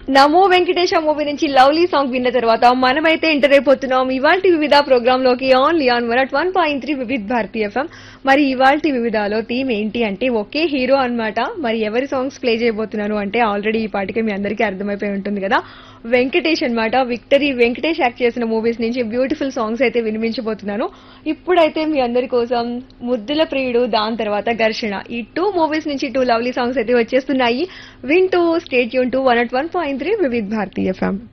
నమో వెంకటేశ మూవీ నుంచి lovely song విన్న తర్వాత మనమైతే ఎంటర్ అయిపోతున్నాం ఇవాల్టి వివిధ ప్రోగ్రామ్ లోకి only on one at one point three Vividh Bharati FM మరి ఇవాల్టి వివిధాలో థీమ్ ఏంటి అంటే ఒకే హీరో అన్నమాట మరి ఎవరి సాంగ్స్ ప్లే చేయబోతున్నాను అంటే ఆల్రెడీ ఈ పాటికి మీ అందరికీ అర్థమైపోయి ఉంటుంది కదా వెంకటేష్ అన్నమాట విక్టరీ వెంకటేష్ యాక్ట్ చేసిన మూవీస్ నుంచి బ్యూటిఫుల్ సాంగ్స్ అయితే వినిపించబోతున్నాను ఇప్పుడైతే మీ అందరి కోసం ముద్దుల ప్రియుడు దాని తర్వాత ఘర్షణ ఈ టూ మూవీస్ నుంచి టూ లవ్లీ సాంగ్స్ అయితే వచ్చేస్తున్నాయి వింటూ స్టేట్ యూన్ to one at one point three Vividh Bharati FM